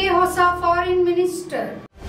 ಪಾಕಿಸ್ತಾನಕ್ಕೆ ಹೊಸ foreign minister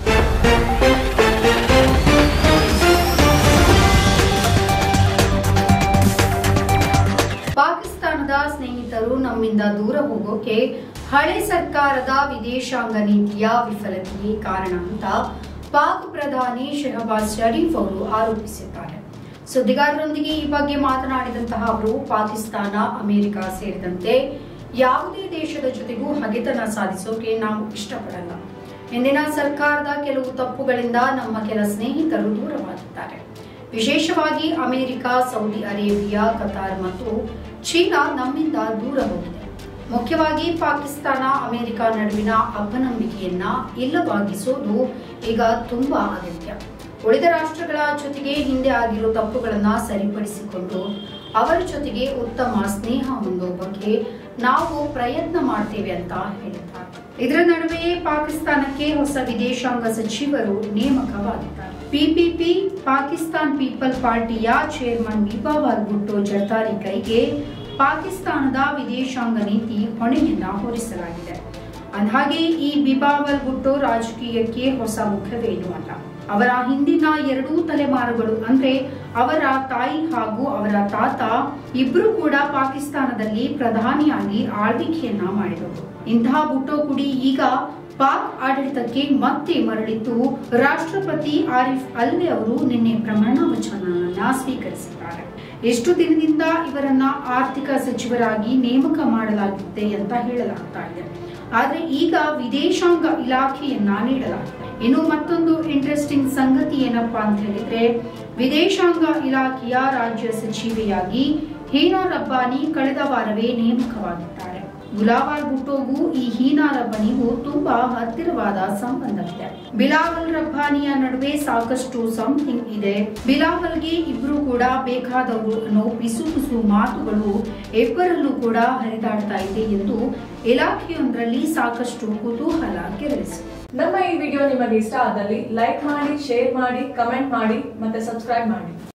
ಪಾಕಿಸ್ತಾನದ ಸ್ನೇಹಿತರು ನಮ್ಮಿಂದ ದೂರ ಹೋಗೋಕೆ ಹಳೆ ಸರ್ಕಾರದ ವಿದೇಶಾಂಗ ನೀತಿಯ ವಿಫಲತೆಯೇ ಕಾರಣ ಅಂತ ಪಾಕ್ ಪ್ರಧಾನಿ ಶೆಹಬಾಜ್ ಶರೀಫ್ ಅವರು ಆರೋಪಿಸಿದ್ದಾರೆ ಸುದ್ದಿಗಾರರೊಂದಿಗೆ ಈ ಬಗ್ಗೆ ಮಾತನಾಡಿದಂತಹ ಅವರು ಪಾಕಿಸ್ತಾನ ಅಮೆರಿಕ ಸೇರಿದಂತೆ ಯಾವುದೇ ದೇಶದ ಜೊತೆಗೂ ಹಗೆತನ ಸಾಧಿಸೋಕೆ ನಾವು ಇಷ್ಟಪಡಲ್ಲ ಇಂದಿನ ಸರ್ಕಾರದ ಕೆಲವು ತಪ್ಪುಗಳಿಂದ ನಮ್ಮ ಕೆಲ ಸ್ನೇಹಿತರು ದೂರವಾಗಿದ್ದಾರೆ ವಿಶೇಷವಾಗಿ ಅಮೆರಿಕ ಸೌದಿ ಅರೇಬಿಯಾ ಕತಾರ್ ಮತ್ತು ಚೀನಾ ನಮ್ಮಿಂದ ದೂರ ಹೋಗಿದೆ ಮುಖ್ಯವಾಗಿ ಪಾಕಿಸ್ತಾನ ಅಮೆರಿಕ ನಡುವಿನ ಅಪನಂಬಿಕೆಯನ್ನ ಇಲ್ಲವಾಗಿಸೋದು ಈಗ ತುಂಬಾ ಅಗತ್ಯ ಉಳಿದ ರಾಷ್ಟ್ರಗಳ ಜೊತೆಗೆ ಹಿಂದೆ ಆಗಿರೋ ತಪ್ಪುಗಳನ್ನ ಸರಿಪಡಿಸಿಕೊಂಡು ಅವರ ಜೊತೆಗೆ ಉತ್ತಮ ಸ್ನೇಹ ಹೊಂದೋ ಬಗ್ಗೆ ನಾವು ಪ್ರಯತ್ನ ಮಾಡ್ತೇವೆ ಅಂತ ಹೇಳಿದ್ದಾರೆ ಇದರ ನಡುವೆಯೇ ಪಾಕಿಸ್ತಾನಕ್ಕೆ ಹೊಸ ವಿದೇಶಾಂಗ ಸಚಿವರು ನೇಮಕವಾಗಿದ್ದಾರೆ ಪಿಪಿಪಿ ಪಾಕಿಸ್ತಾನ್ ಪೀಪಲ್ ಪಾರ್ಟಿಯ ಚೇರ್ಮನ್ ಬಿಪಾವಾಲ್ ಭುಟ್ಟೋ ಜರ್ದಾರಿ ಕೈಗೆ ಪಾಕಿಸ್ತಾನದ ವಿದೇಶಾಂಗ ನೀತಿ ಹೊಣೆಯನ್ನ ಹೊರಿಸಲಾಗಿದೆ ಅಂದಹಾಗೆ ಈ ಬಿಬಾವಲ್ ಭುಟ್ಟೋ ರಾಜಕೀಯಕ್ಕೆ ಹೊಸ ಮುಖವೇನೂ ಅಲ್ಲ ಅವರ ಹಿಂದಿನ ಎರಡೂ ತಲೆಮಾರುಗಳು ಅಂದ್ರೆ ಅವರ ತಾಯಿ ಹಾಗೂ ಅವರ ತಾತ ಇಬ್ರು ಕೂಡ ಪಾಕಿಸ್ತಾನದಲ್ಲಿ ಪ್ರಧಾನಿಯಾಗಿ ಆಳ್ವಿಕೆಯನ್ನ ಮಾಡಿದರು ಇಂತಹ ಭುಟ್ಟೋ ಕುಡಿ ಈಗ ಪಾಕ್ ಆಡಳಿತಕ್ಕೆ ಮತ್ತೆ ಮರಳಿದ್ದು ರಾಷ್ಟ್ರಪತಿ ಆರಿಫ್ ಅಲ್ವಿ ಅವರು ನಿನ್ನೆ ಪ್ರಮಾಣ ವಚನವನ್ನ ಸ್ವೀಕರಿಸಿದ್ದಾರೆ ಎಷ್ಟು ದಿನದಿಂದ ಇವರನ್ನ ಆರ್ಥಿಕ ಸಚಿವರಾಗಿ ನೇಮಕ ಮಾಡಲಾಗಿದೆ ಅಂತ ಹೇಳಲಾಗ್ತಾ ಇದೆ ಆದ್ರೆ ಈಗ ವಿದೇಶಾಂಗ ಇಲಾಖೆಯನ್ನ ನೀಡಲಾಗಿದೆ ಇನ್ನು ಮತ್ತೊಂದು ಇಂಟ್ರೆಸ್ಟಿಂಗ್ ಸಂಗತಿ ಏನಪ್ಪಾ ಅಂತ ಹೇಳಿದ್ರೆ ವಿದೇಶಾಂಗ ಇಲಾಖೆಯ ರಾಜ್ಯ ಸಚಿವೆಯಾಗಿ ಹೀನಾ ರಬ್ಬಾನಿ ಕಳೆದ ವಾರವೇ ನೇಮಕವಾಗಿದ್ದಾರೆ ಗುಲಾವಾಲ್ ಭುಟ್ಟೋಗೂ ಈ ಹೀನಾ ರಬ್ಬನಿಗೂ ತುಂಬಾ ಹತ್ತಿರವಾದ ಸಂಬಂಧವಿದೆ ಬಿಲಾವಲ್ ರಬ್ಬಾನಿಯ ನಡುವೆ ಸಾಕಷ್ಟು ಸಮಥಿಂಗ್ ಇದೆ ಬಿಲಾವಲ್ಗೆ ಇಬ್ರು ಕೂಡ ಬೇಕಾದವರು ಅನ್ನೋ ಪಿಸು ಪಿಸು ಮಾತುಗಳು ಇಬ್ಬರಲ್ಲೂ ಕೂಡ ಹರಿದಾಡ್ತಾ ಇದೆ ಎಂದು ಇಲಾಖೆಯೊಂದರಲ್ಲಿ ಸಾಕಷ್ಟು ಕುತೂಹಲ ಕೆರಳಿಸಿದೆ ನಮ್ಮ ಈ ವಿಡಿಯೋ ನಿಮಗೆ ಇಷ್ಟ ಆದಲ್ಲಿ ಲೈಕ್ ಮಾಡಿ ಶೇರ್ ಮಾಡಿ ಕಮೆಂಟ್ ಮಾಡಿ ಮತ್ತೆ ಸಬ್ಸ್ಕ್ರೈಬ್ ಮಾಡಿ